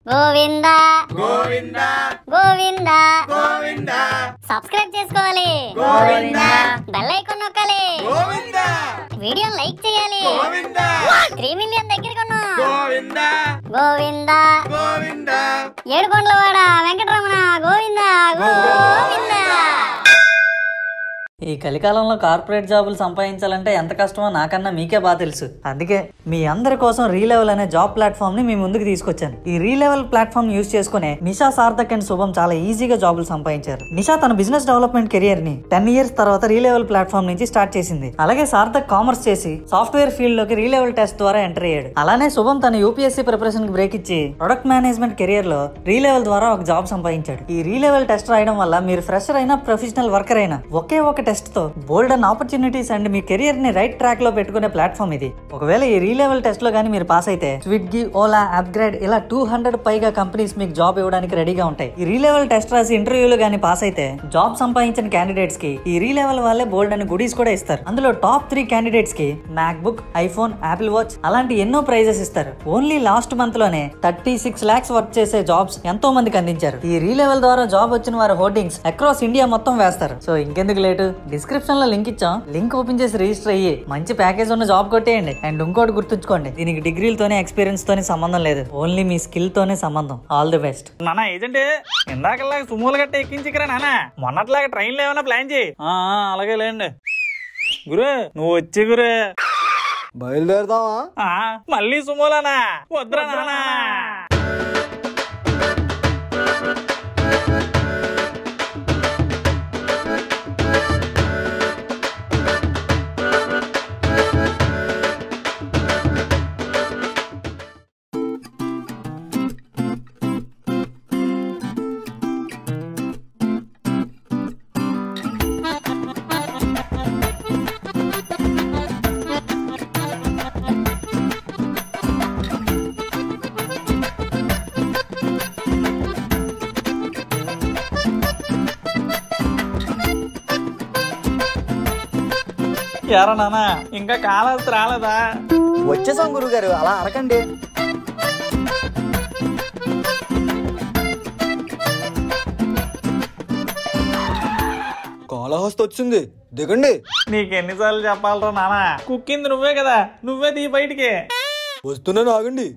Govinda Govinda Govinda Govinda subscribe చేసుకోవాలి Govinda bell icon నొక్కాలి Govinda video like చేయాలి గోవింద త్రీ మిలియన్ దగ్గరికి ఉన్నాం గోవింద గోవింద గోవింద ఏడుకొండలవాడ వెంకటరమణ గోవింద గోవింద ఈ కలికాలంలో కార్పొరేట్ జాబులు సంపాదించాలంటే ఎంత కష్టమో నాకన్నా మీకే బాగా తెలుసు అందుకే మీ అందరి కోసం రీలెవెల్ అనే జాబ్ ప్లాట్ఫామ్ ని మీ ముందుకు తీసుకొచ్చాను ఈ రీలెవెల్ ప్లాట్ఫామ్ యూస్ చేసుకునే నిషా సార్థక్ అండ్ శుభం చాలా ఈజీగా జాబులు సంపాదించారు నిషా తన బిజినెస్ డెవలప్మెంట్ కెరియర్ ని టెన్ ఇయర్స్ తర్వాత రీలెవెల్ ప్లాట్ఫామ్ నుంచి స్టార్ట్ చేసింది అలాగే సార్థక్ కామర్స్ చేసి సాఫ్ట్వేర్ ఫీల్డ్ లోకి రీలెవెల్ టెస్ట్ ద్వారా ఎంటర్ అయ్యాడు అలానే శుభం తన యూపీఎస్సీ ప్రిపరేషన్ కి బ్రేక్ ఇచ్చి ప్రొడక్ట్ మేనేజ్మెంట్ కెరియర్ లో రీలెవెల్ ద్వారా ఒక జాబ్ సంపాదించాడు ఈ రీలెవెల్ టెస్ట్ రాయడం వల్ల మీరు ఫ్రెషర్ అయినా ప్రొఫెషనల్ వర్కర్ అయినా ఒకే ఒక టెస్ట్ తో బోల్డ్ అండ్ ఆపర్చునిటీస్ అండ్ మీ కెరియర్ ని రైట్ ట్రాక్ లో పెట్టుకునే ప్లాట్ఫామ్ ఇది ఒకవేళ ఈ రీలెవెల్ టెస్ట్ లో కానీ మీరు పాస్ అయితే స్విగ్గీ ఓలా అప్గ్రేడ్ ఇలా టూ హండ్రెడ్ పైగా కంపెనీస్ మీకు జాబ్ ఇవ్వడానికి రెడీగా ఉంటాయి ఈ రీలెవెల్ టెస్ట్ రాసి ఇంటర్వ్యూలు కానీ పాస్ అయితే జాబ్ సంపాదించిన క్యాండిడేట్స్ కి ఈ రీలెవెల్ వాళ్ళే బోల్డ్ అని గుడీస్ కూడా ఇస్తారు అందులో టాప్ త్రీ క్యాండిడేట్స్ కి MacBook iPhone Apple watch అలాంటి ఎన్నో ప్రైజెస్ ఇస్తారు ఓన్లీ లాస్ట్ మంత్ లోనే థర్టీ సిక్స్ లాక్స్ వర్క్ చేసే జాబ్స్ ఎంతో మందికి అందించారు ఈ రీలెవెల్ ద్వారా జాబ్ వచ్చిన వారి హోర్డింగ్స్ అక్రాస్ ఇండియా మొత్తం వేస్తారు సో ఇంకెందుకు లేటు డిస్క్రిప్షన్ లో లింక్ ఇచ్చాం లింక్ ఓపెన్ చేసి రిజిస్టర్ అయ్యి మంచి ప్యాకేజ్ ఉన్న జాబ్ కొట్టేయండి అండ్ ఇంకోటి గుర్తుంచుకోండి దీనికి డిగ్రీలతోనే ఎక్స్పీరియన్స్ తోనే సంబంధం లేదు ఓన్లీ మీ స్కిల్ తోనే సంబంధం ఆల్ ది బెస్ట్ నాన్న ఏజెంట్ ఇందాకలా సుమోలు గట్ట ఎక్కించికరా నాన్న మొన్నట్లాగా ట్రైన్లో ఏమైనా ప్లాన్ చేయి ఆ, ఆ, అలాగే లేండి గురు నువ్వు వచ్చి గురు బయలుదేరదామా ఆ, మళ్ళీ సుమోలానా వద్దురా నాన్న ఎరా నాన్న ఇంకా కాలాస్తి రాలేదా వచ్చేసాం గురుగారు అలా అడకండి కాళహస్తి వచ్చింది దిగండి నీకెన్నిసార్లు చెప్పాలరా నాన్న కుక్కింది నువ్వే కదా నువ్వే తీ బయటికి వస్తున్నాను ఆగండి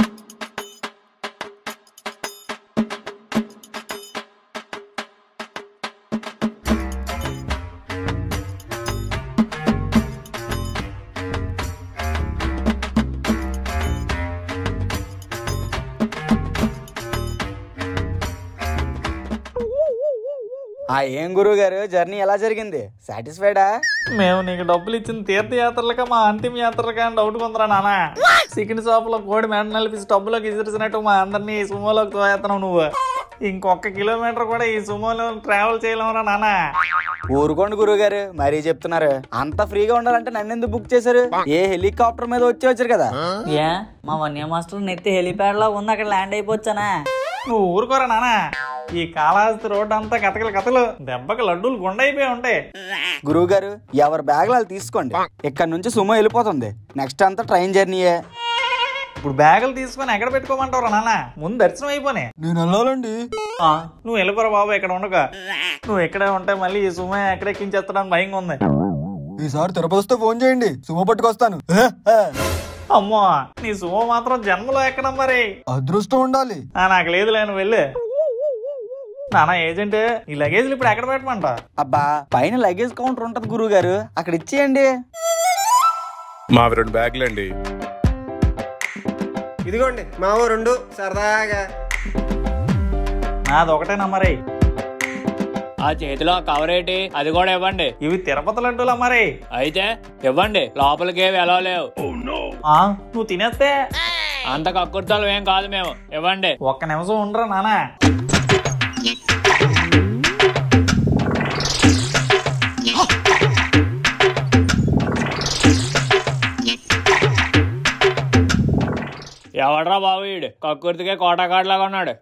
ఆ ఏం గురువు గారు జర్నీ ఎలా జరిగింది సాటిస్ఫైడా మేము నీకు డబ్బులు ఇచ్చిన తీర్థయాత్రలకా మా అంతిమ యాత్రలకా అని డౌట్ కొందరా నాన్న చికెన్ షాప్ లో కోడి మెంట నలిపి టబ్బులోకి ఇసిరిసినట్టు మా అందరినీ ఈ సుమోలోకి తోయేస్తున్నావు నువ్వు ఇంకొక కిలోమీటర్ కూడా ఈ సుమోలో ట్రావెల్ చేయలేమురా నాన్న ఊరుకోండి గురువు గారు మరీ చెప్తున్నారు అంత ఫ్రీగా ఉండాలంటే నన్ను ఎందుకు బుక్ చేశారు ఏ హెలికాప్టర్ మీద వచ్చి వచ్చారు కదా ఏ మా వన్య మాస్టర్ నెత్తి హెలిప్యాడ్ లో ఉంది అక్కడ ల్యాండ్ అయిపోవచ్చానా నువ్వు ఊరుకోరా నాన్న ఈ కాళహస్తి రోడ్డు అంతా కథకలు కథలు దెబ్బకి లడ్డూలు గుండైపోయి ఉంటాయి గురువు గారు ఎవరి బ్యాగులు వాళ్ళు తీసుకోండి ఇక్కడ నుంచి సుమో వెళ్ళిపోతుంది నెక్స్ట్ అంతా ట్రైన్ జర్నీయే ఇప్పుడు బ్యాగులు తీసుకొని ఎక్కడ పెట్టుకోమంటావురా నాన్న ముందు దర్శనం అయిపోయి నేను వెళ్ళాలండి నువ్వు వెళ్ళిపోరా బాబు ఇక్కడ ఉండక నువ్వు ఇక్కడే ఉంటే మళ్ళీ ఈ సుమ ఎక్కడ ఎక్కించేస్తాడని భయంగా ఉంది ఈసారి తిరుపతి వస్తే ఫోన్ చేయండి సుమో పట్టుకొస్తాను అమ్మో నీ సుమ మాత్రం జన్మలో ఎక్కడ మరి అదృష్టం ఉండాలి ఆ, నాకు లేదులే నువ్వు వెళ్ళి నానా ఏజెంట్ ఈ లగేజ్లు ఇప్పుడు ఎక్కడ పెట్టమంట అబ్బా పైన లగేజ్ కౌంటర్ ఉంటది గురువు గారు అక్కడ ఇచ్చేయండి మావి రెండు బ్యాగులండి ఇదిగోండి మావో రెండు సరదాగా నాది ఒకటే నమ్మరే ఆ చేతిలో కవర్ ఏంటి అది కూడా ఇవ్వండి ఇవి తిరుపతి లడ్డూలా మరి అయితే ఇవ్వండి లోపలికి ఏవి ఎలా లేవు ఆ, నువ్వు తినేస్తే అంత కక్కుర్తాలు ఏం కాదు మేము ఇవ్వండి ఒక్క నిమిషం ఉండరా నానా ఎవడ్రా బాబు వీడు కక్కుర్తికే కోటకాడులాగా ఉన్నాడు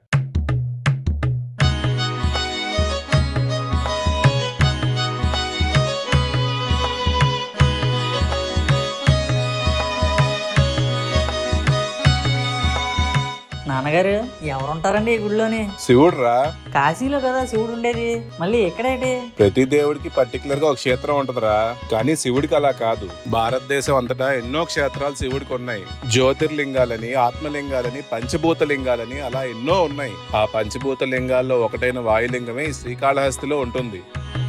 నాన్నగారు ఎవరుంటారండి ఈ గుడిలోని శివుడు రా కాశీలో కదా శివుడు ఉండేది మళ్ళీ ఎక్కడేటి ప్రతి దేవుడికి పర్టికులర్ గా ఒక క్షేత్రం ఉంటదిరా కానీ శివుడికి అలా కాదు భారతదేశం అంతటా ఎన్నో క్షేత్రాలు శివుడికి ఉన్నాయి జ్యోతిర్లింగాలని ఆత్మలింగాలని పంచభూత లింగాలని అలా ఎన్నో ఉన్నాయి ఆ పంచభూత లింగాల్లో ఒకటైన వాయులింగమే ఈ శ్రీకాళహస్తిలో ఉంటుంది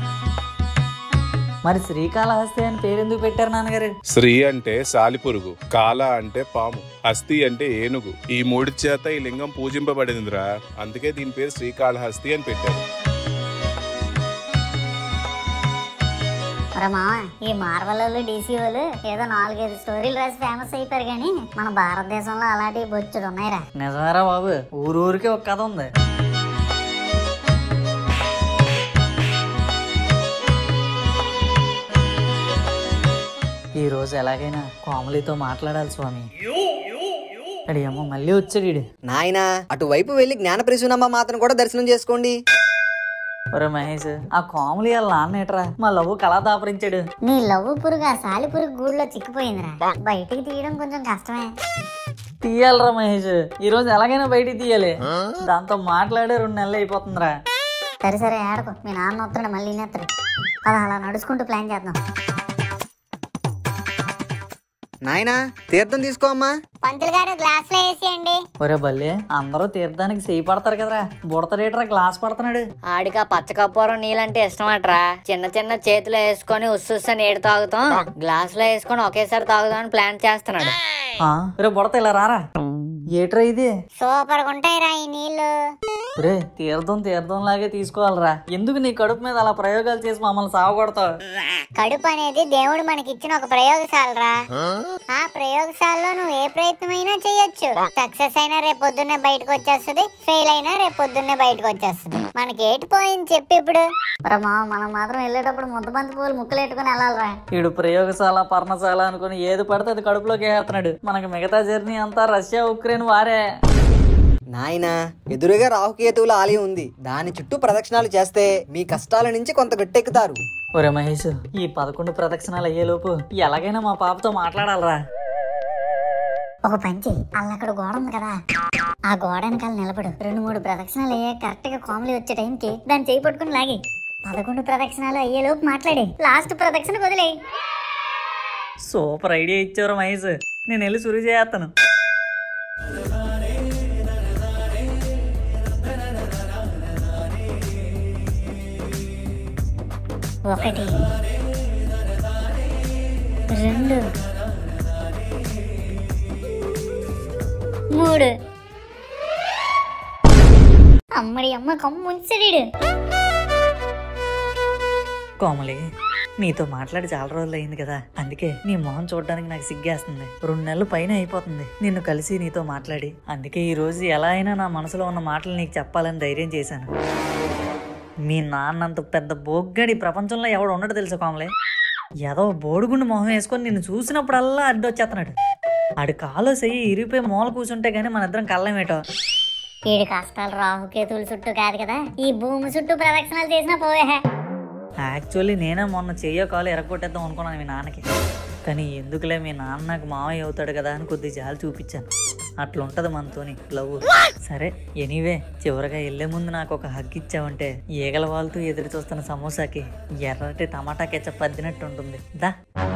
మరి శ్రీకాళహస్తి అని పేరెందుకు పెట్టారు నాన్నగారు శ్రీ అంటే సాలిపురుగు కాల అంటే పాము హస్తి అంటే ఏనుగు ఈ మూడి చేత ఈ లింగం పూజింపబడిందిరా అందుకే దీని పేరు శ్రీకాళహస్తి అని పెట్టారు మరి మామ ఈ మార్వల్ వాళ్ళు డీసీ వాళ్ళు ఏదో నాలుగైదు స్టోరీలు రాసి ఫేమస్ అయిపోయారు కానీ మన భారతదేశంలో అలాంటివి బొచ్చుడు ఉన్నాయిరా నిజమేరా బాబు ఊరూరికి ఒక కథ ఉంది ఈ రోజు ఎలాగైనా కోమలితో మాట్లాడాలి స్వామి అడి అమ్మ మళ్ళీ వచ్చాడు ఈడు. నాయనా అటువైపు వెళ్లి జ్ఞానప్రసూనమ్మ మాతను కూడా దర్శనం చేసుకోండి ఒరే మహేష్ ఆ కోమలి వాళ్ళ నాన్న ఏట్రా మా లవ్ కళా దాపరించాడు నీ లవ్ పురుగు ఆ సాలి పురుగు గూడులో చిక్కిపోయిందిరా బయటికి తీయడం కొంచెం కష్టమే తీయాలరా మహేష్ ఈ రోజు ఎలాగైనా బయటికి తీయాలి దాంతో మాట్లాడే రెండు నెలలు అయిపోతుందిరా సరే సరే ఆడకు మీ నాన్న వస్తాడు మళ్ళీ నేస్తాడు అలా అలా నడుచుకుంటూ ప్లాన్ చేద్దాం నాయనా తీర్థం తీసుకో అమ్మా పంతులు గారు గ్లాస్ లో వేసేయండి ఒరే బల్లి అందరూ తీర్థానికి చేయి పడతారు కదరా బుడతడేట్రా గ్లాస్ పడుతున్నాడు ఆడికి ఆ పచ్చకప్పూరం నీళ్ళంటే ఇష్టమట్రా చిన్న చిన్న చేతిలో వేసుకొని ఉస్సుస్స నీడు తాగుతాం గ్లాస్ లో వేసుకొని ఒకేసారి తాగుదాం అని ప్లాన్ చేస్తున్నాడు ఆ, ఒరే బుడత ఇలా రారా ఏట్రా ఇది సూపర్ గా ఉంటాయిరా ఈ నీళ్లు ఒరే తీర్థం తీర్థం లాగే తీసుకోవాలరా ఎందుకు నీ కడుపు మీద అలా ప్రయోగాలు చేసి మమ్మల్ని సావగొడతావు కడుపు అనేది దేవుడు మనకి ఇచ్చిన ఒక ప్రయోగశాలరా ఆ ప్రయోగశాలలో నువ్వు ఏ ప్రయత్నమైనా చేయొచ్చు సక్సెస్ అయినా రేపు పొద్దున్నే బయటకు వచ్చేస్తుంది ఫెయిల్ అయినా రేపు పొద్దున్నే బయటకు వచ్చేస్తుంది మనకి ఏటి పోయింది చెప్పు ఇప్పుడు మనం మాత్రం వెళ్ళేటప్పుడు ముద్దబంతి పూలు ముక్కలు పెట్టుకుని వెళ్ళాలరా వీడు ప్రయోగశాల పర్ణశాల అనుకుని ఏది పడితే అది కడుపులోకి వేస్తున్నాడు మనకి మిగతా జర్నీ అంతా రష్యా ఉక్రెయిన్ వారే నాయనా ఎదురుగా రాహుకేతువుల ఆలయం ఉంది దాని చుట్టూ ప్రదక్షిణాలు చేస్తే మీ కష్టాల నుంచి కొంత గట్టెక్కుతారు ఒరే మహేష్ ఈ పదకొండు ప్రదక్షిణాలు అయ్యేలోపు ఎలాగైనా మా పాపతో మాట్లాడాలరా ఒక పంచి అక్కడ గోడ ఉంది కదా ఆ గోడ వెనకాల నిలబడు రెండు మూడు ప్రదక్షిణాలు అయ్యే కరెక్ట్ గా కామెడీ వచ్చే టైంకి దాన్ని చేయి పట్టుకుని లాగి పదకొండు ప్రదక్షిణాలు అయ్యేలోపు మాట్లాడి లాస్ట్ ప్రదక్షిణ వదిలేయి సూపర్ ఐడియా ఇచ్చారు మహేష్ నేను వెళ్ళి సురు చేస్తాను ఒకటి రెండు మూడు అమ్మడి అమ్మ కమ్ముంచడు కోమలి నీతో మాట్లాడి చాలా రోజులు అయింది కదా అందుకే నీ మొహం చూడడానికి నాకు సిగ్గేస్తుంది రెండు నెలలు పైన అయిపోతుంది నిన్ను కలిసి నీతో మాట్లాడి అందుకే ఈ రోజు ఎలా అయినా నా మనసులో ఉన్న మాటలు నీకు చెప్పాలని ధైర్యం చేశాను మీ నాన్నంత పెద్ద బొగ్గడి ప్రపంచంలో ఎవడు ఉండడు తెలుసా కోమలి ఏదో బోడుగుండు మొహం వేసుకొని నిన్ను చూసినప్పుడల్లా అడ్డొచ్చేస్తున్నాడు ఆడి కాలో చెయ్యి ఇరిగిపోయి మూల కూర్చుంటే గానీ మన ఇద్దరం కళ్ళమేటో ఏడు కష్టాలు రాహుకేతువుల చుట్టూ కాదు కదా ఈ భూమి చుట్టూ ప్రదక్షిణాలు చేసినా పోవే యాక్చువల్లీ నేనే మొన్న చెయ్యో కాలు ఎరగొట్టేద్దాం అనుకున్నాను మీ నాన్నకి కానీ ఎందుకులే మీ నాన్న నాకు మావయ్య అవుతాడు కదా అని కొద్ది జాలి చూపించాను అట్లుంటది మనతోని లవ్ సరే ఎనీవే చివరగా వెళ్లే ముందు నాకు ఒక హగ్ ఇచ్చావంటే ఈగల వాళ్ళతో ఎదురు చూస్తున్న సమోసాకి ఎర్రటి టమాటా కెచ్చప్ అద్దినట్టు ఉంటుంది దా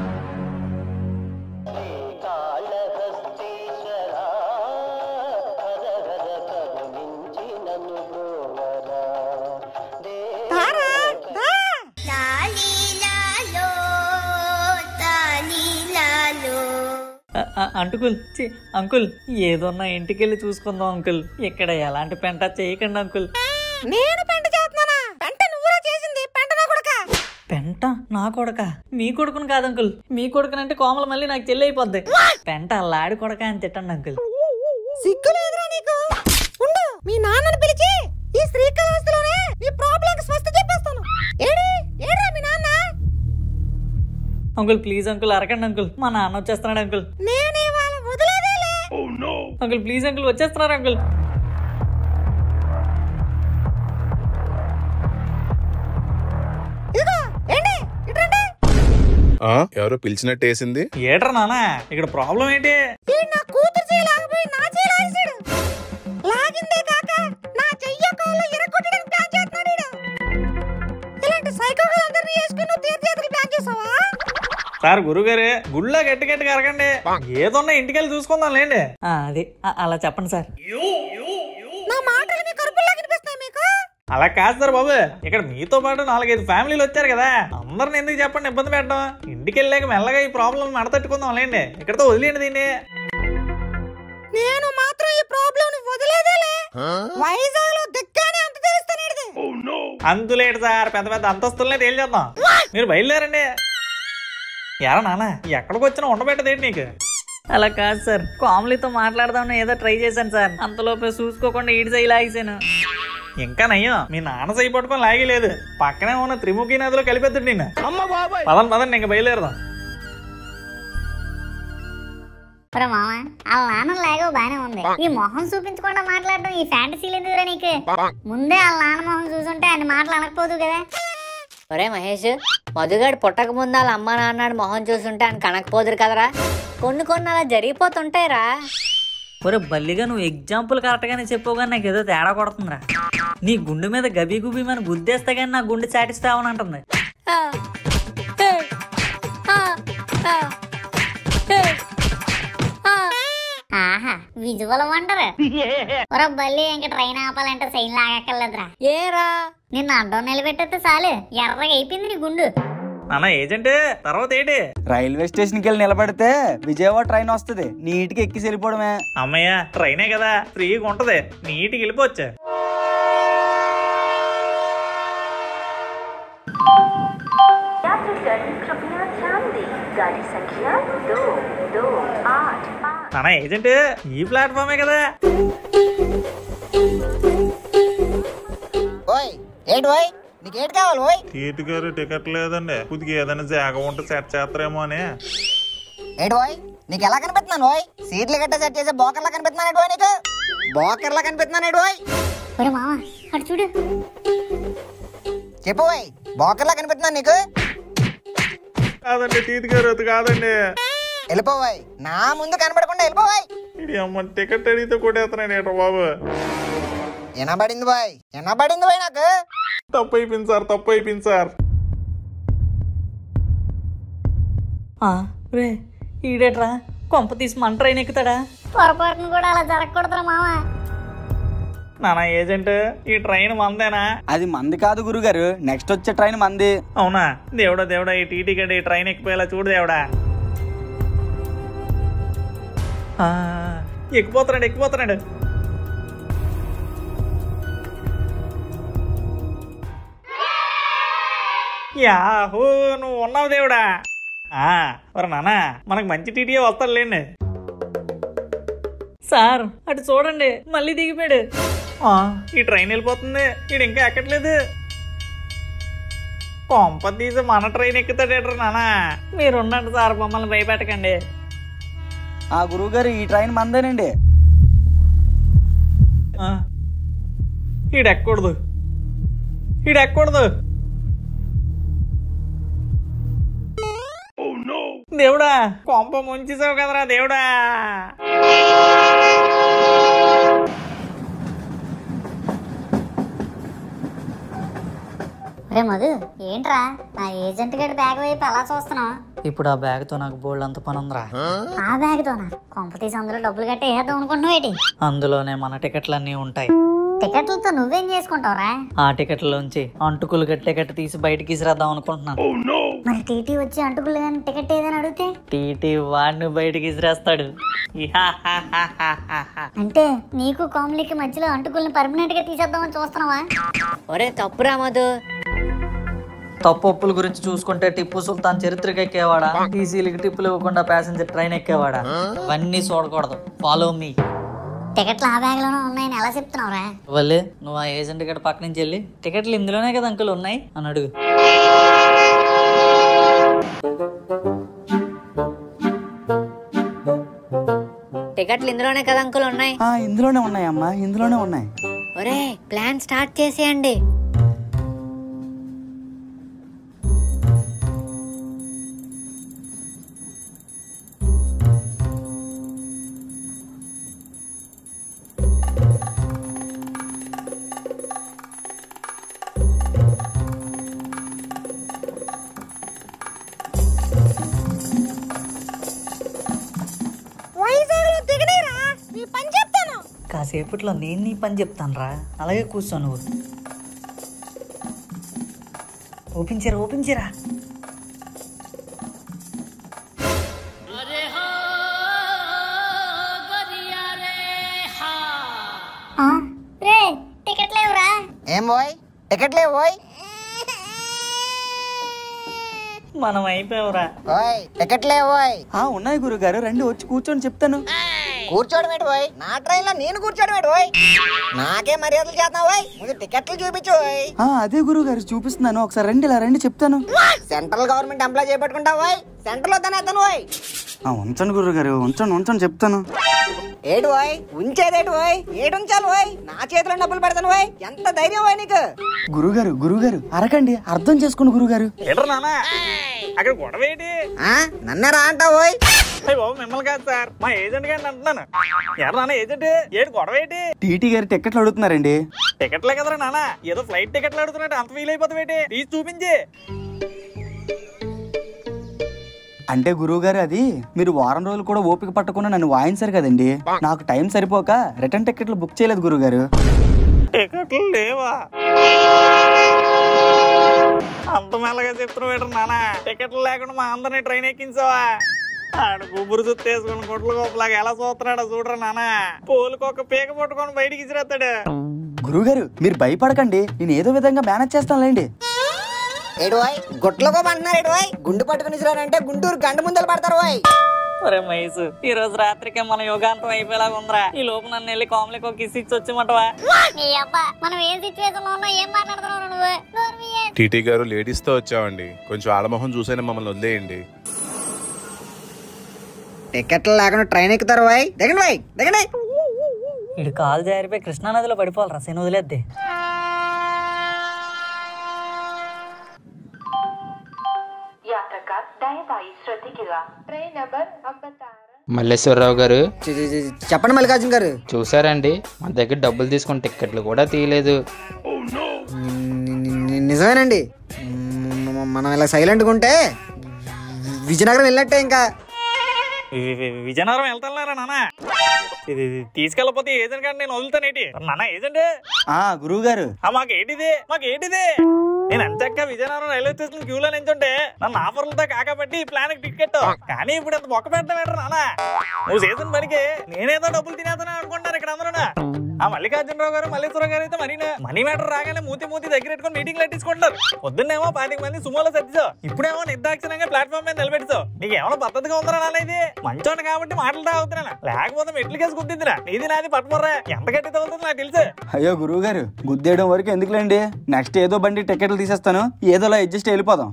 అ- అ- అంటుకుల్ చి అంకుల్ ఏదన్నా ఇంటికెళ్ళి చూసుకుందాం అంకుల్ ఇక్కడ ఎలాంటి పెంట చేయకండి అంకుల్ నేను పెంట చేస్తున్నానా పెంట నువ్వురా చేసింది పెంట నా కొడక పెంట నా కొడక మీ కొడుకును కాదు అంకుల్ మీ కొడుకునంటే కోమల మళ్ళీ నాకు చెల్లి అయిపోద్ది పెంట లాడి కొడక అని తిట్టండి అంకుల్ సిగ్గు లేదురా నీకు ఉండు మీ నాన్నని పిలిచి ఈ శ్రీకాళహస్తిలోనే నీ ప్రాబ్లం స్వస్థ చెప్పేస్తాను ఏడి ఏడ్రా మీ నాన్న అంకుల్ ప్లీజ్ అంకుల్ అరకండి అంకుల్ మా నాన్న వచ్చేస్తున్నాడు అంకుల్ నేను ఇవాళ వదిలేదేలే అంకుల్ ప్లీజ్ అంకుల్ వచ్చేస్తున్నారు అంకుల్ ఇదిగో ఏంటి ఇట్రండి ఆ ఎవరో పిలిచినట్టు వేసింది ఏట్రా నాన్న ఇక్కడ ప్రాబ్లం ఏంటి ఈ నా కూతురు చేయలేకపోయి నా చేయలేసాడు సార్ గురుగారు గుళ్ళో గట్టి గట్టిగా అరగండి ఏదున్నా ఇంటికెళ్ళి చూసుకుందాం లేండి ఆ, అది ఆ, అలా చెప్పండి సార్ నా మాటలు మీ కడుపులో వినిపిస్తాయి మీకు అలా కాదు సార్ బాబు ఇక్కడ మీతో పాటు నాలుగైదు ఫ్యామిలీలు వచ్చారు కదా అందరిని ఎందుకు చెప్పండి ఇబ్బంది పెట్టడం ఇంటికి వెళ్ళాక మెల్లగా ఈ ప్రాబ్లం మడతట్టుకుందాం లేండి ఇక్కడతో వదిలేండి దీన్ని నేను మాత్రం ఈ ప్రాబ్లం ని వదిలేదేలే వైజాగ్ లో దిగ్గానే అంత తెలుస్తాను అంతులేడు సార్ పెద్ద పెద్ద అంతస్తులనే తేల్చేద్దాం మీరు బయలుదేరండి ఎరా నాన్న ఎక్కడికి వచ్చినా ఉండబెట్టదేంటి నీకు అలా కాదు సార్ కామ్లీతో మాట్లాడదామని ఏదో ట్రై చేశాను సార్ అంతలోపే చూసుకోకుండా ఈడి సై లాగేసాను ఇంకా నయ్యం మీ నాన్న సై పట్టుకొని లాగలేదు పక్కనే ఉన్న త్రిముఖి నదిలో కలిపేద్దాడు నిన్ను పదండి పదండి ఇంకా బయలుదేరదాం ఒరే మామ వాళ్ళ నాన్న లేగో బానే ఉంది ఈ మొహం చూపించకుండా మాట్లాడడం ఈ ఫ్యాంటసీలు ఎందుకురా నీకు ముందే వాళ్ళ నాన్న మొహం చూసుంటే అన్ని మాటలు అనకపోదు కదా ఒరే మహేష్ మధుగాడు పుట్టక ముందు వాళ్ళ అమ్మ నాన్నాడు మొహం చూసుంటే ఆయన కనకపోదురు కదరా కొన్ని కొన్ని అలా జరిగిపోతుంటాయిరా ఒరే బల్లిగా నువ్వు ఎగ్జాంపుల్ కరెక్ట్గానే చెప్పావు కానీ నాకు ఏదో తేడా కొడుతుందిరా నీ గుండె మీద గబీ గుబీ మన గుద్దేస్తే కానీ నా గుండె సాటిస్ఫై అవనంటుంది ఆహా విజువల్ వండర్ ఒరే బల్లి ఇంక ట్రైన్ ఆపాలంటే సైన్ లాగక్కర్లేదురా ఏరా నిన్ను అడ్డం నిలబెట్టేస్తే చాలు ఎర్రగా అయిపోయింది నీ గుండు నాన్న ఏజెంట్ తర్వాత ఏంటి రైల్వే స్టేషన్కి వెళ్ళి నిలబడితే విజయవాడ ట్రైన్ వస్తుంది నీట్గా ఎక్కి వెళ్ళిపోవడమే అమ్మయ్య ట్రైనే కదా ఫ్రీగా ఉంటది నీటికి వెళ్ళిపోవచ్చు నాన్న ఏజెంట్ ఈ ప్లాట్ఫామే కదా ఓయ్ ఏంటి ఓయ్ నీకేంటి కావాలి ఓయ్ టీటీ గారు టికెట్ లేదండి కొద్దిగా ఏదైనా జాగ ఉంటే సెట్ చేస్తారేమో అని ఏంటి ఓయ్ నీకు ఎలా కనిపిస్తున్నాను ఓయ్ సీట్లు గట్ట సెట్ చేసే బోకర్లా కనిపిస్తున్నాను ఓయ్ నీకు బోకర్లా కనిపిస్తున్నాను ఓయ్ ఒరే మామ అటు చూడు చెప్పు ఓయ్ బోకర్లా కనిపిస్తున్నాను నీకు కాదండి టీటీ గారు అది కాదండి వెళ్ళిపోవాయి నా ముందు కనపడకుండా వెళ్ళిపోవాయి ఇది అమ్మ టికెట్ అడిగితే కొట్టేస్తున్నాను ఏంటో బాబు వినబడింది బాయ్ వినబడింది బాయ్ నాకు తప్పు అయిపోయింది సార్ తప్పు అయిపోయింది సార్ ఆ, రే ఈడేట్రా కొంప తీసి మన ట్రైన్ ఎక్కుతాడా పొరపాటును కూడా అలా జరగకూడదురా మామ నాన్న ఏజెంట్ ఈ ట్రైన్ మందేనా అది మంది కాదు గురుగారు నెక్స్ట్ వచ్చే ట్రైన్ మంది అవునా దేవుడా దేవుడా ఈ టీటీ గడ్డ ఈ ట్రైన్ ఎక్కిపోయేలా చూడు దేవుడా ఆ, ఎక్కిపోతున్నాడు ఎక్కిపోతున్నాడు యాహూ నువ్వు ఉన్నావు దేవుడా ఆ, ఒరే నాన్న మనకు మంచి టీటీఏ వస్తాడులేండి సార్ అటు చూడండి మళ్ళీ దిగిపోయాడు ఆ, ఈ ట్రైన్ వెళ్ళిపోతుంది వీడు ఇంకా ఎక్కట్లేదు కొంప తీసి మన ట్రైన్ ఎక్కుతాడేట్రా నాన్న మీరు ఉండండి సార్ మమ్మల్ని భయపెట్టకండి ఆ గురువుగారు ఈ ట్రైన్ మందేనండి ఆ, ఈడు ఎక్కకూడదు ఈడు ఎక్కకూడదు దేవుడా కొంప ముంచేసావు కదరా దేవుడా రే మధు ఏంట్రా నా ఏజెంట్ గడి బ్యాగ్ వైపు ఎలా చూస్తున్నావు ఇప్పుడు ఆ బ్యాగ్తో నాకు బోల్డ్ అంత పని ఉందిరా ఆ బ్యాగ్ తోనా కొంప తీసి అందులో డబ్బులు కట్టి వేద్దాం అనుకుంటున్నావు ఏంటి అందులోనే మన టికెట్లన్నీ ఉంటాయి టికెట్లతో నువ్వేం చేసుకుంటావురా ఆ టికెట్లోంచి అంటుకులు కట్టే కట్టి తీసి బయటికి ఇసిరేద్దాం అనుకుంటున్నాను మరి టీటీ వచ్చి అంటుకులు కానీ టికెట్ ఏదని అడిగితే టీటీ వాడిని బయటికి ఇసిరేస్తాడు అంటే నీకు కామ్లీకి మధ్యలో అంటుకుల్ని పర్మనెంట్ గా తీసేద్దామని చూస్తున్నావా ఒరే తప్పురా మధు తప్పు ఒప్పుల గురించి చూసుకుంటే టిప్పు సుల్తాన్ చరిత్రకి ఎక్కేవాడా టీసీలకి టిప్పులు ఇవ్వకుండా ప్యాసింజర్ ట్రైన్ ఎక్కేవాడా ఇవన్నీ చూడకూడదు ఫాలో మీ టికెట్లు ఆ బ్యాగ్ లోనే ఉన్నాయని ఎలా చెప్తున్నావురా వల్లే నువ్వు ఆ ఏజెంట్ గడ పక్క నుంచి వెళ్ళి టికెట్లు ఇందులోనే కదా అంకుల్ ఉన్నాయి అని అడుగు టికెట్లు ఇందులోనే కదా అంకుల్ ఉన్నాయి ఆ, ఇందులోనే ఉన్నాయమ్మా ఇందులోనే ఉన్నాయి ఒరే ప్లాన్ స్టార్ట్ చేసేయండి కాసేపట్లో నేను నీ పని చెప్తాను రా అలాగే కూర్చో నువ్వు ఓపెన్ చేయరా ఓపెన్ చేయరా రే టికెట్ లేవురా ఏం పోయ్ టికెట్ లేవు పోయ్ మనం అయిపోయావురా ఓయ్ టికెట్ లేవు పోయ్ ఆ ఉన్నాయి గురుగారు రండి వచ్చి కూర్చొని చెప్తాను కూర్చోడం ఏంటి పోయ్ నా ట్రైన్ లో నేను కూర్చోడం ఏంటి పోయ్ నాకే మర్యాదలు చేస్తున్నావు పోయ్ ముందు టికెట్లు చూపించు పోయ్ ఆ అదే గురుగారు చూపిస్తున్నాను ఒకసారి రండి ఇలా రండి చెప్తాను సెంట్రల్ గవర్నమెంట్ ఎంప్లాయ్ చేపట్టుకుంటావు పోయ్ సెంట్రల్ లో తనేస్తాను పోయ్ ఆ ఉంచండి గురుగారు ఉంచండి ఉంచండి చెప్తాను ఏడు పోయ్ ఉంచేదేటి పోయ్ ఏడు ఉంచాలి పోయ్ నా చేతిలో డబ్బులు పెడతాను పోయ్ ఎంత ధైర్యం పోయ్ నీకు గురుగారు గురుగారు అరకండి అర్థం చేసుకోండి గురుగారు ఏంట్రా నాన్న అక్కడ గొడవ ఏంటి ఆ నన్నే రా అంటావు పోయ్ అయ్య బాబు మిమ్మల్ని కాదు సార్ మా ఏజెంట్ గారిని అంటున్నాను ఎర్ర నాన్న ఏజెంట్ ఏంటి గొడవ ఏంటి టీటీ గారి టికెట్లు అడుగుతున్నారండి టికెట్లే కదరా నాన్న ఏదో ఫ్లైట్ టికెట్లు అడుగుతున్నట్టు అంత ఫీల్ అయిపోతావు ఏంటి తీసి చూపించి అంటే గురువుగారు అది మీరు వారం రోజులు కూడా ఓపిక పట్టకుండా నన్ను వాయించారు కదండి నాకు టైం సరిపోక రిటర్న్ టికెట్లు బుక్ చేయలేదు గురుగారు టికెట్లు లేవా అంత మెల్లగా చెప్తున్నావు ఏంట్రా నాన్న టికెట్లు లేకుండా మా అందరినీ ట్రైన్ ఎక్కించావా ఆడు గుబురు చుట్టూ వేసుకుని గుడ్ల గోపలాగా ఎలా చూస్తున్నాడో చూడరా నాన్న పోలుకొక పీక పట్టుకొని బయటికి ఇచ్చిరేస్తాడు గురువుగారు మీరు భయపడకండి నేను ఏదో విధంగా మేనేజ్ చేస్తానులేండి ఏడు పోయ్ గుట్లకోమంటున్నారు ఏడు పోయ్ గుండు పట్టుకుని ఇసిరారంటే గుంటూరు గంట ముందలు పడతారు పోయ్ ఒరే మైసు ఈ రోజు రాత్రికి మన యోగాంతం అయిపోయేలాగా ఉందిరా ఈ లోపు నన్ను వెళ్ళి కామ్లకి ఒక కిస్ ఇచ్చి వచ్చేమంటవా నీ అబ్బా మనం ఏం సిచ్యువేషన్ లో ఉన్నా ఏం మాట్లాడుతున్నావు నువ్వు నోరు మీయే. టీటీ గారు లేడీస్ తో వచ్చామండి కొంచెం ఆడమొహం చూసైనా మమ్మల్ని వదిలేయండి టికెట్లు లేకుండా ట్రైన్ ఎక్కుతారు పోయ్ దిగండి పోయ్ దిగండి ఇడు కాలు జారిపోయి కృష్ణానదిలో పడిపోవాలరా శని వదిలేద్ది మల్లేశ్వరరావు గారు చెప్పండి మల్లికార్జున గారు చూసారండి మన దగ్గర డబ్బులు తీసుకుని టిక్కెట్లు కూడా తీయలేదు ని- నిజమేనండి మ్, మనం ఇలా సైలెంట్గా ఉంటే విజయనగరం వెళ్ళినట్టే ఇంకా వి- వి- విజయనగరం వెళ్తారా నాన్న ఇది ఇది తీసుకెళ్ళకపోతే ఏజెంట్ గారిని నేను వదులుతానేటి నాన్న ఏజెంట్ ఆ గురువుగారు ఆ, మాకు ఏంటిది మాకు ఏంటిది నేను అంతక్క విజయనగరం రైల్వే స్టేషన్ క్యూలో నించుంటే నన్ను ఆఫర్లతో కాకబట్టి ఈ ప్లాన్ టికెట్ కానీ ఇప్పుడు అంత మొక్క పెట్టడం ఏంట్రా నాన్న నువ్వు సీజన్ పనికి నేనేదో డబ్బులు తినేస్తాను అనుకుంటారు ఇక్కడ అందరూ ఆ మల్లికార్జునరావు గారు మల్లేశ్వరరావు గారు అయితే మనీ మనీ మ్యాటర్ రాగానే మూతి మూతి దగ్గర పెట్టుకొని మీటింగ్ లెట్టించుకుంటారు పొద్దున్నేమో పాతిక మంది సుమోలో సర్దిచావు ఇప్పుడేమో నిర్దాక్షిణంగా ప్లాట్ఫామ్ మీద నిలబెట్టావు నీకు ఏమైనా పద్ధతిగా ఉందరా నాన్న ఇది మంచోని కాబట్టి మాటలు తాగుతున్నా లేకపోతే మెట్లు కేసి గుద్దిద్దిరా నీది నాది పట్టుమర్రా ఎంత గట్టి తగులుతుందో నాకు తెలుసు అయ్యో గురువుగారు గుద్దేయడం వరకు ఎందుకులేండి నెక్స్ట్ ఏదో బండి టికెట్లు తీసేస్తాను ఏదోలా అడ్జస్ట్ వెళ్ళిపోదాం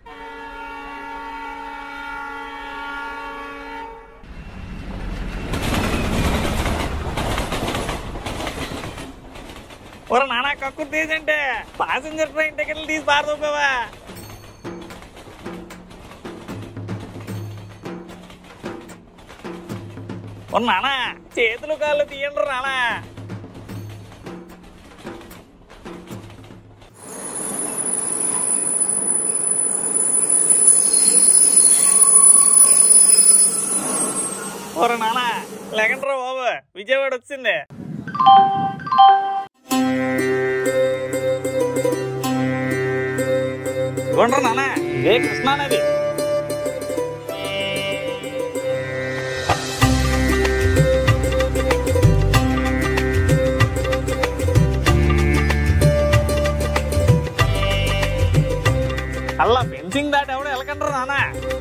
ఒరే నానా కక్కు తీసంటే పాసింజర్ ట్రైన్ టికెట్లు తీసి పారదోపావా ఓ నానా చేతులు కాళ్ళు తీయండి నానా ఓరే నానా లేకండ్రా బాబు విజయవాడ వచ్చింది ఇవ్వండ్రా నాన్న ఇదే కృష్ణానది అలా ఫెన్సింగ్ దాటి ఎవడో వెళ్ళకండ్రా నాన్న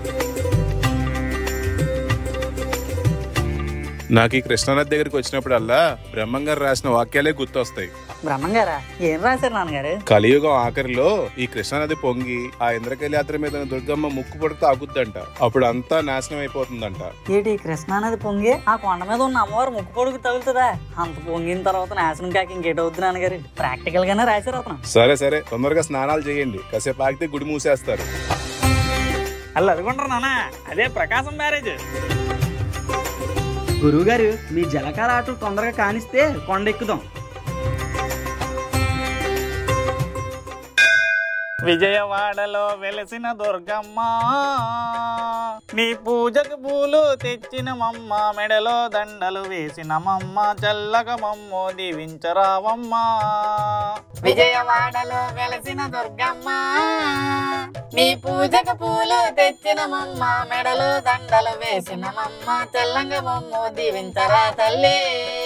నాకు ఈ కృష్ణానది దగ్గరికి వచ్చినప్పుడల్లా బ్రహ్మంగారు రాసిన వాక్యాలే గుర్తొస్తాయి బ్రహ్మంగారా ఏం రాశారు నాన్నగారు కలియుగం ఆఖరిలో ఈ కృష్ణానది పొంగి ఆ ఇంద్రకైలి యాత్ర మీద ఉన్న దుర్గమ్మ ముక్కు పొడికి తాగుద్దంట అప్పుడు అంతా నాశనం అయిపోతుందంట ఏంటి కృష్ణానది పొంగి ఆ కొండ మీద ఉన్న అమ్మవారు ముక్కు పొడుగు తగులుతుందా అంత పొంగిన తర్వాత నాశనం కాక ఇంకేటవుద్ది నాన్నగారు ప్రాక్టికల్ గానే రాశారు అతను సరే సరే తొందరగా స్నానాలు చేయండి కాసేపు ఆగితే గుడి మూసేస్తారు అల్ల అదిగొండ్రా నాన్న అదే ప్రకాశం మ్యారేజ్ గురువుగారు మీ జలకాల ఆటలు తొందరగా కానిస్తే కొండ ఎక్కుదాం విజయవాడలో వెలసిన దుర్గమ్మ నీ పూజకు పూలు తెచ్చినమమ్మ మెడలో దండలు వేసినమమ్మ చల్లగా మమ్ము దీవించరావమ్మ విజయవాడలో వెలసిన దుర్గమ్మ నీ పూజకు పూలు తెచ్చినమమ్మ మెడలో దండలు వేసినమమ్మ చల్లంగా మమ్ము దీవించరా తల్లి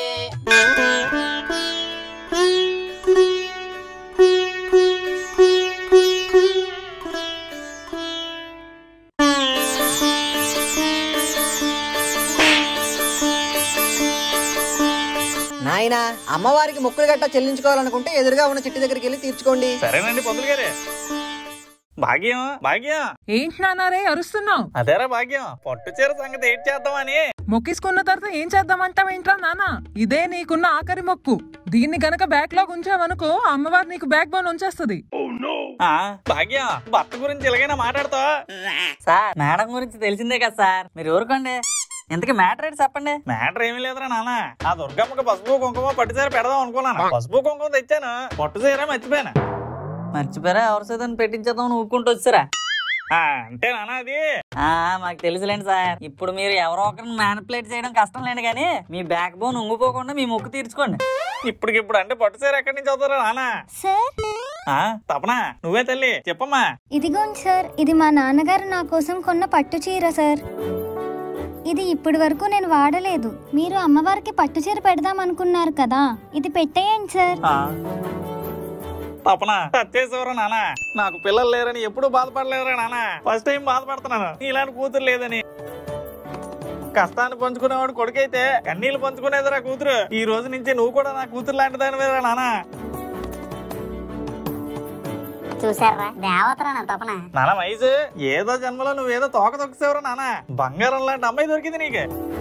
నాయనా అమ్మవారికి మొక్కులు గట్టా చెల్లించుకోవాలనుకుంటే ఎదురుగా ఉన్న చెట్టు దగ్గరికి వెళ్ళి తీర్చుకోండి సరేనండి పంతులు గారే భాగ్యం భాగ్యం ఏంటి నాన్నారే అరుస్తున్నావు అదేరా భాగ్యం పట్టు చీర సంగతి ఏంటి చేద్దామని మొక్కేసుకున్న తర్వాత ఏం చేద్దామంటావు ఏంట్రా నాన్న ఇదే నీకున్న ఆఖరి మొక్కు దీన్ని గనక బ్యాక్ లో ఉంచావనుకో అమ్మవారు నీకు బ్యాక్ బోన్ ఉంచేస్తుంది ఆ, భాగ్యం భర్త గురించి ఇలాగైనా మాట్లాడతావా సార్ మేడం గురించి తెలిసిందే కదా సార్ మీరు ఊరుకోండి ఇంతకీ మ్యాటర్ ఏంటి చెప్పండి మ్యాటర్ ఏమీ లేదురా నాన్న ఆ దుర్గమ్మకి పసుపు కుంకుమ పట్టు చీర పెడదాం అనుకున్నాను పసుపు కుంకుమ తెచ్చాను పట్టు చీర మర్చిపోయాను మర్చిపోయారా ఎవరి చేత పెట్టించేద్దాం ఊరుకుంటూ వచ్చారా ఆ, అంటే నాన్న అది ఆ మాకు తెలుసులేండి సార్ ఇప్పుడు మీరు ఎవరో ఒకరిని మ్యానిపులేట్ చేయడం కష్టం లేండి కానీ మీ బ్యాక్ బోన్ ఉంగిపోకుండా మీ మొక్కు తీర్చుకోండి ఇప్పటికిప్పుడు అంటే పట్టు చీర ఎక్కడి నుంచి అవుతారా నాన్న సార్ ఆ, తపనా నువ్వే తల్లి చెప్పమ్మా ఇదిగోండి సార్ ఇది మా నాన్నగారు నా కోసం కొన్న పట్టు చీర సార్ ఇది ఇప్పటి వరకు నేను వాడలేదు మీరు అమ్మవారికి పట్టు చీర పెడదాం అనుకున్నారు కదా ఇది పెట్టేయండి సార్ తపన టచ్ చేసేవరా నాన్న నాకు పిల్లలు లేరని ఎప్పుడు బాధపడలేదురా నాన్న ఫస్ట్ టైం బాధపడుతున్నాను ఇలాంటి కూతురు లేదని కష్టాన్ని పంచుకునేవాడు కొడుకైతే కన్నీళ్లు పంచుకునేదిరా కూతురు ఈ రోజు నుంచి నువ్వు కూడా నా కూతురు లాంటి దానివేరా నాన్న చూసారా దేవతరా నా తపన నాన్న వయసు ఏదో జన్మలో నువ్వేదో తోక తొక్కేసేవరా నాన్న బంగారం లాంటి అమ్మాయి దొరికింది నీకు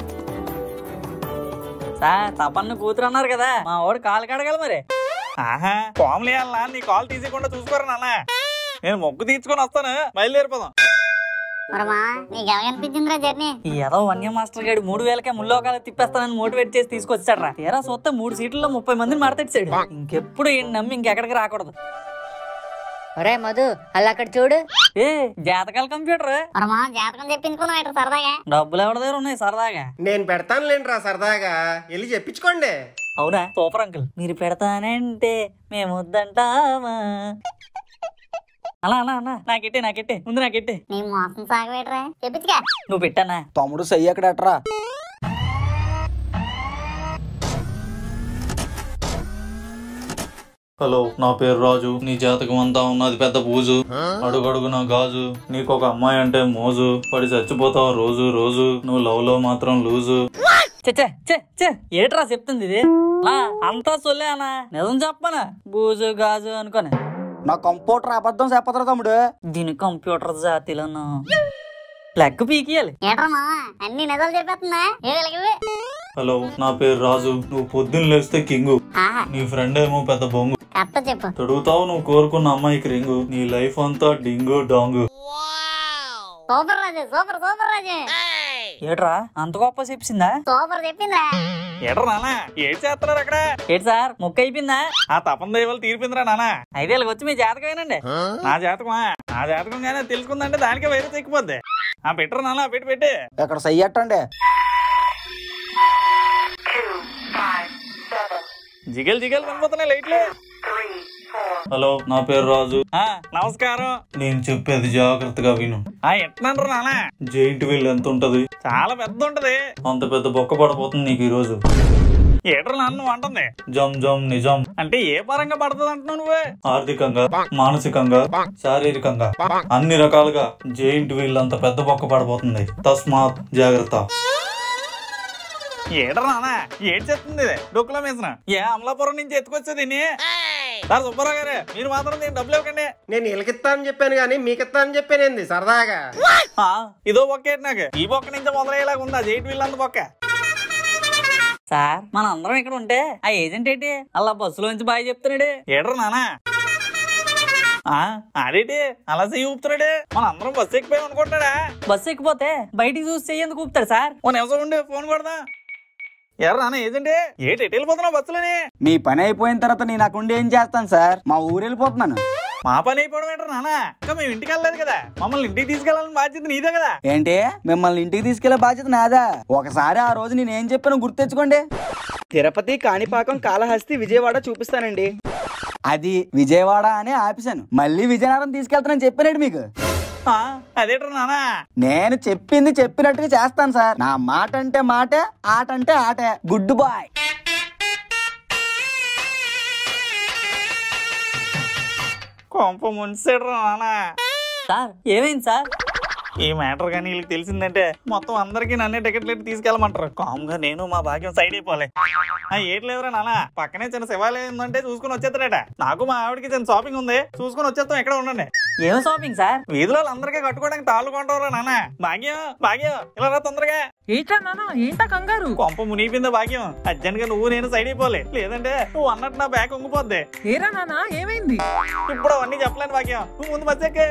సార్ తపన్న కూతురు అన్నారు కదా మా వాడు కాలు కడగల మరి ఆహా పాములు వేయాలనా నీ కాల్ తీసేయకుండా చూసుకోరా నాన్న నేను మొగ్గు తీర్చుకొని వస్తాను బయలుదేరిపోదాం మరమా నీకు ఎలా అనిపించిందిరా జర్నీ ఈ ఏదో వన్య మాస్టర్ గారు మూడు వేలకే ముల్లోకాలు తిప్పేస్తానని మోటివేట్ చేసి తీసుకొచ్చాడు రా తీరా చూస్తే మూడు సీట్లలో ముప్పై మందిని మడతెచ్చాడు ఇంకెప్పుడు ఈయన నమ్మి ఇంకెక్కడికి రాకూడదు ఒరే మధు అలా అక్కడ చూడు ఏ జాతకాల కంప్యూటర్ మరమా జాతకం చెప్పించుకున్నావు ఇట్లా సరదాగా డబ్బులు ఎవరి దగ్గర ఉన్నాయి సరదాగా నేను పెడతానులేండి రా సరదాగా వెళ్ళి చెప్పించుకోండి అవునా సూపర్ అంకుల్ మీరు పెడతానంటే మేము వద్దంటామా అలా అలా అన్నా నాకెట్టే నాకెట్టే ముందు నాకెట్టే నీ మోసం సాగవేట్రా చెప్పించుగా నువ్వు పెట్టానా తమ్ముడు సయ్యి అక్కడట్రా హలో నా పేరు రాజు నీ జాతకం అంతా ఉన్నది పెద్ద పూజు అడుగడుగు నా గాజు నీకు ఒక అమ్మాయి అంటే మోజు పడి చచ్చిపోతావు రోజు రోజు నువ్వు లవ్ లో మాత్రం లూజు చచ్చే చే చే ఏట్రా చెప్తుంది ఇది అలా అంతా సొల్లే అన్నా నిజం చెప్పనా బూజు గాజు అనుకోని నా కంప్యూటర్ అబద్ధం చెప్పదురా తమ్ముడు దీని కంప్యూటర్ జాతిలోను లెక్క పీకియాలి ఏట్రా మా అన్ని నిజాలు చెప్పేస్తుందా ఏ వెలగివి హలో నా పేరు రాజు నువ్వు పొద్దున్న లేస్తే కింగు ఆహా నీ ఫ్రెండ్ ఏమో పెద్ద బొంగు కరెక్ట్ చెప్పు తొడుగుతావు నువ్వు కోరుకున్న అమ్మాయికి రింగు నీ లైఫ్ అంతా డింగు డాంగు super Raju super super Raju ఏట్రా అంత గొప్ప చెప్పిందా సూపర్ చెప్పిందిరా ఏడ్రా నాన్న ఏడ్ చేస్తున్నారు అక్కడ ఏంటి సార్ ముక్క అయిపోయిందా ఆ తపన దైవాలు తీర్పిందిరా నాన్న ఐదేళ్ళకి వచ్చి మీ జాతకమేనండి నా జాతకమా నా జాతకం కానీ తెలుసుకుందంటే దానికే వైరస్ ఎక్కిపోద్ది ఆ పెట్టరు నాన్న పెట్టి పెట్టి ఇక్కడ సయ్యి అట్టండి జిగల్ జిగల్ కనిపోతున్నాయి లైట్లు హలో నా పేరు రాజు నమస్కారం నేను చెప్పేది జాగ్రత్తగా విను ఆ ఎట్నంటారు నాన్న జైంట్ వీల్ ఎంత ఉంటది చాలా పెద్ద ఉంటది అంత పెద్ద బొక్క పడబోతుంది నీకు ఈ రోజు ఏటర్ నాన్న నువ్వు అంటుంది జమ్ జమ్ నిజం అంటే ఏ పరంగా పడుతుంది అంటున్నావు నువ్వే ఆర్థికంగా మానసికంగా శారీరకంగా అన్ని రకాలుగా జైంట్ వీల్ అంత పెద్ద బొక్క పడబోతుంది తస్మాత్ జాగ్రత్త ఏడరా నాన్న ఏడ్ చేస్తుంది డొక్కులో మీసిన ఏ అమలాపురం నుంచి ఎత్తుకొచ్చేది నీ సార్ సుబ్బారావు గారు మీరు మాత్రం దీనికి డబ్బులు ఇవ్వకండి నేను వీళ్ళకిస్తానని చెప్పాను కానీ మీకిస్తానని చెప్పానేంది సరదాగా ఆ, ఇదో బొక్క ఏంటి నాకు ఈ బొక్క నుంచి మొదలయ్యేలాగా ఉందా జైట్ వీల్ అంత బొక్క సార్ మన అందరం ఇక్కడ ఉంటే ఆ ఏజెంట్ ఏంటి అలా బస్సులోంచి బాగా చెప్తున్నాడు ఏడరా నాన్న ఆ, ఆడేటి అలా చెయ్యి ఊపుతున్నాడు మన అందరం బస్సు ఎక్కిపోయాం అనుకుంటాడా బస్సు ఎక్కిపోతే బయటికి చూసి చెయ్యేందుకు ఊపుతాడు సార్ ఓ నిమిషం ఉండి ఫోన్ కొడదా ఎర్ర నాన్న ఏజెంట్ ఏటి ఎటు వెళ్ళిపోతున్నావు బస్సులోని మీ పని అయిపోయిన తర్వాత నేను అక్కడ ఉండి ఏం చేస్తాను సార్ మా ఊరు వెళ్ళిపోతున్నాను మా పని అయిపోవడం ఏంటో నాన్న ఇంకా మేము ఇంటికి వెళ్ళలేదు కదా మమ్మల్ని ఇంటికి తీసుకెళ్ళాలని బాధ్యత నీదే కదా ఏంటి మిమ్మల్ని ఇంటికి తీసుకెళ్లే బాధ్యత నాదా ఒకసారి ఆ రోజు నేను ఏం చెప్పానో గుర్తు తెచ్చుకోండి తిరుపతి కాణిపాకం కాళహస్తి విజయవాడ చూపిస్తానండి అది విజయవాడ అని ఆపేశాను మళ్ళీ విజయనగరం తీసుకెళ్తానని చెప్పానండి మీకు ఆ, అదేంటో నాన్న నేను చెప్పింది చెప్పినట్టుగా చేస్తాను సార్ నా మాట అంటే మాటే ఆట అంటే ఆటే గుడ్ బాయ్ కొంప ముంచాడు నాన్న సార్ ఏమైంది సార్ ఈ మ్యాటర్ కానీ వీళ్ళకి తెలిసిందంటే మొత్తం అందరికి నన్నే టికెట్లు ఎట్టి తీసుకెళ్ళమంటారు కామ్గా నేను మా భాగ్యం సైడ్ అయిపోలే ఆ ఏటి లేదురా నాన్న పక్కనే చిన్న శివాలయం ఉందంటే చూసుకుని వచ్చేస్తాడట నాకు మా ఆవిడకి చిన్న షాపింగ్ ఉంది చూసుకుని వచ్చేస్తాం ఎక్కడ ఉండండి ఏం షాపింగ్ సార్ వీధిలో అందరికీ కట్టుకోవడానికి తాళ్ళు కొంటారా నాన్న భాగ్యం భాగ్యం ఇలా రా తొందరగా ఏంటా నాన్న ఏంటా కంగారు కొంప మునిగిపోయింది భాగ్యం అర్జెంట్ గా నువ్వు నేను సైడ్ అయిపోలే లేదంటే నువ్వు అన్నట్టు నా బ్యాగ్ ఉంగిపోద్ది ఏరా నాన్న ఏమైంది ఇప్పుడు అవన్నీ చెప్పలేను భాగ్యం నువ్వు ముందు బస్ ఎక్కే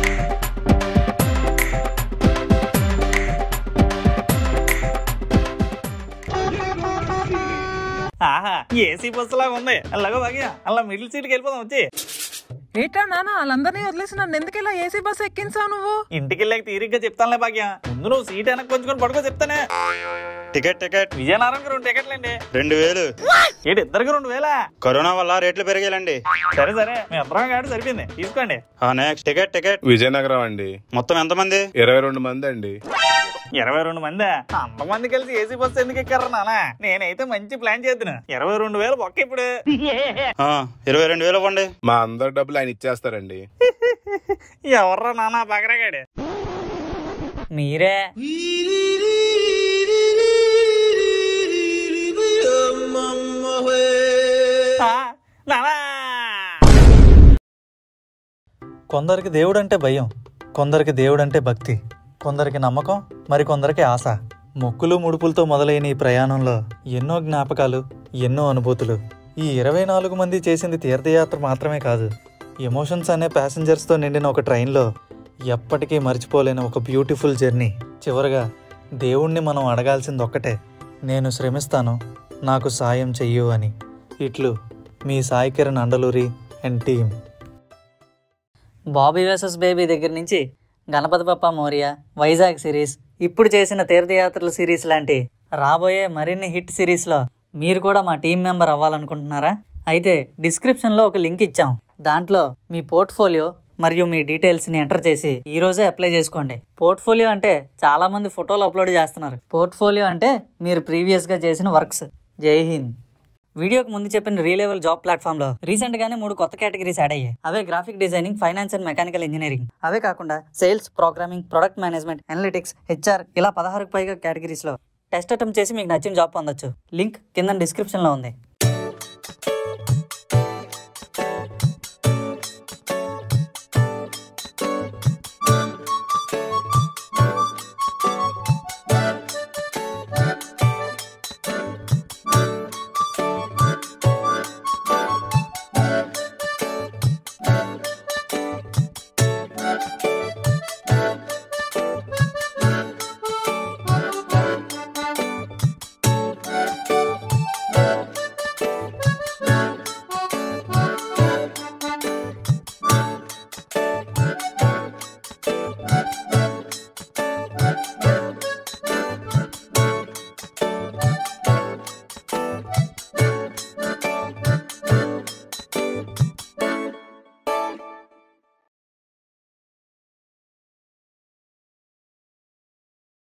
ఆహా ఏసీ బస్సు లాగా ఉంది అలాగో భాగ్యం అలా మిడిల్ సీట్కి వెళ్ళిపోదాం వచ్చి ఏంటా నాన్న వాళ్ళందరినీ వదిలేసి నన్ను ఎందుకు ఇలా ఏసీ బస్ ఎక్కించావు నువ్వు ఇంటికి వెళ్ళాక తీరిగ్గా చెప్తానులే భాగ్యం ముందు నువ్వు సీట్ వెనక్కి కొంచుకొని పడుకో చెప్తానే టికెట్ టికెట్ విజయనగరంకి రెండు టికెట్లండి రెండు వేలు ఏంటి ఇద్దరికి రెండు వేలా కరోనా వల్ల రేట్లు పెరిగాయండి సరే సరే మీ ఇద్దరం కాదు సరిపోయింది తీసుకోండి నెక్స్ట్ టికెట్ టికెట్ విజయనగరం అండి మొత్తం ఎంతమంది ఇరవై రెండు మంది అండి ఇరవై రెండు మంది అంతమంది కలిసి ఏసీ బస్సు ఎందుకు ఎక్కారు నాన్న నేనైతే మంచి ప్లాన్ చేద్దును ఇరవై రెండు వేలు ఒక్క ఇప్పుడు ఆ, ఇరవై రెండు వేలు ఇవ్వండి మా అందరి డబ్బులు ఆయన ఇచ్చేస్తారండి ఎవర్రా నాన్న పగరగాడు మీరే నానా కొందరికి దేవుడు అంటే భయం కొందరికి దేవుడు అంటే భక్తి కొందరికి నమ్మకం మరి కొందరికి ఆశ మొక్కులు ముడుపులతో మొదలైన ఈ ప్రయాణంలో ఎన్నో జ్ఞాపకాలు ఎన్నో అనుభూతులు ఈ ఇరవై నాలుగు మంది చేసింది తీర్థయాత్ర మాత్రమే కాదు ఎమోషన్స్ అనే ప్యాసింజర్స్తో నిండిన ఒక ట్రైన్లో ఎప్పటికీ మర్చిపోలేని ఒక బ్యూటిఫుల్ జర్నీ చివరగా దేవుణ్ణి మనం అడగాల్సింది ఒక్కటే నేను శ్రమిస్తాను నాకు సాయం చెయ్యు అని ఇట్లు మీ Sai Kiran Andaluri and team Bobby versus Baby దగ్గర నుంచి గణపతి బప్ప మౌర్య వైజాగ్ సిరీస్ ఇప్పుడు చేసిన తీర్థయాత్రల సిరీస్ లాంటి రాబోయే మరిన్ని హిట్ సిరీస్లో మీరు కూడా మా టీం మెంబర్ అవ్వాలనుకుంటున్నారా అయితే డిస్క్రిప్షన్లో ఒక లింక్ ఇచ్చాం దాంట్లో మీ పోర్ట్ఫోలియో మరియు మీ డీటెయిల్స్ని ఎంటర్ చేసి ఈ రోజే అప్లై చేసుకోండి పోర్ట్ఫోలియో అంటే చాలా మంది ఫోటోలు అప్లోడ్ చేస్తున్నారు పోర్ట్ఫోలియో అంటే మీరు ప్రీవియస్గా చేసిన వర్క్స్ జై హింద్ వీడియోకి ముందు చెప్పిన రీలెవెల్ జాబ్ ప్లాట్ఫామ్ లో రీసెంట్ గానే మూడు కొత్త కేటగిరీస్ యాడ్ అయ్యాయి అవే graphic designing finance and mechanical engineering అవే కాకుండా sales programming product management analytics HR ఇలా పదహారుకు పైగా కేటగిరీస్ లో టెస్ట్ అటెంప్ట్ చేసి మీకు నచ్చిన జాబ్ పొందొచ్చు లింక్ కింద డిస్క్రిప్షన్ లో ఉంది